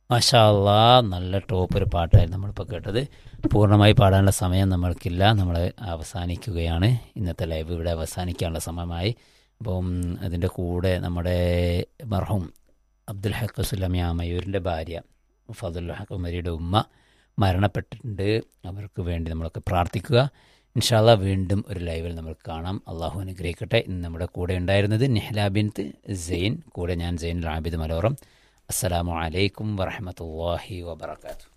മാഷാ അല്ലാ നല്ല ടോപ്പ് ഒരു പാട്ടായിരുന്നു നമ്മളിപ്പോൾ കേട്ടത് പൂർണ്ണമായി പാടാനുള്ള സമയം നമ്മൾക്കില്ല നമ്മൾ അവസാനിക്കുകയാണ് ഇന്നത്തെ ലൈവ് ഇവിടെ അവസാനിക്കാനുള്ള സമയമായി അപ്പം അതിൻ്റെ കൂടെ നമ്മുടെ മർഹൂം അബ്ദുൽ ഹക്ക് സുലമിയ മയൂരിൻ്റെ ഭാര്യ ഫതുൽ ഹക്ക് ഉമരിയുടെ ഉമ്മ മരണപ്പെട്ടിട്ടുണ്ട് അവർക്ക് വേണ്ടി നമ്മളൊക്കെ പ്രാർത്ഥിക്കുക ഇൻഷാല്ല വീണ്ടും ഒരു ലൈവിൽ നമുക്ക് കാണാം അള്ളാഹു അനുഗ്രഹിക്കട്ടെ ഇന്ന് നമ്മുടെ കൂടെ ഉണ്ടായിരുന്നത് നെഹ്ല ബിൻത്ത് സെയിൻ കൂടെ ഞാൻ സെയിൻ റാബിദ് മലോറം അസ്സലാമു അലൈക്കും വറഹമത്തല്ലാഹി വബർക്കാത്തു